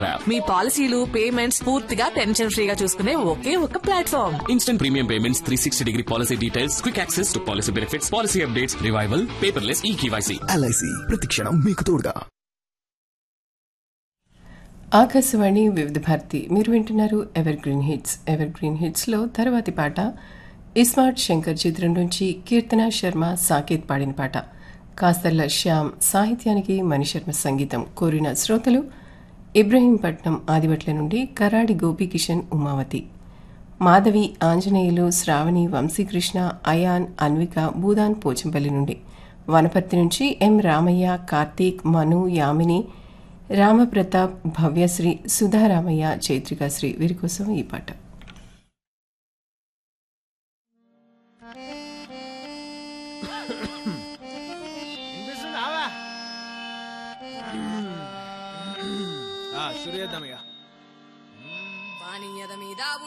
app మీ పాలసీలు payments పూర్తిగా tension ఫ్రీగా చూసుకునే ఒకే ఒక platform instant premium payments three sixty degree policy details quick access to policy benefits policy updates revival paperless e KYC LIC ప్రతిక్షణం మీకు తోడుగా ఆకాశవాణి వివిధ భారతి మీరు వింటున్నారు evergreen hits evergreen హిట్స్లో తర్వాతి పాట ఇస్మార్ట్ శంకర్ చిత్రం నుంచి కీర్తన శర్మ సాకేత్ పాడిన పాట కాస్తర్ల శ్యామ్ సాహిత్యానికి మణిశర్మ సంగీతం కోరిన శ్రోతలు ఇబ్రహీంపట్నం ఆదివట్ల నుండి కరాడి గోపీకిషన్ ఉమావతి మాధవి ఆంజనేయులు శ్రావణి వంశీకృష్ణ అయాన్ అన్విక భూదాన్ పోచంపల్లి నుండి వనపర్తి నుంచి ఎం రామయ్య కార్తీక్ మను యామిని రామప్రతాప్ భవ్యశ్రీ సుధారామయ్య చైత్రికాశ్రీ వీరి కోసం ఈ పాట వినిపిస్తుందావా శురు చేద్దాం ఇక పానీయద మీద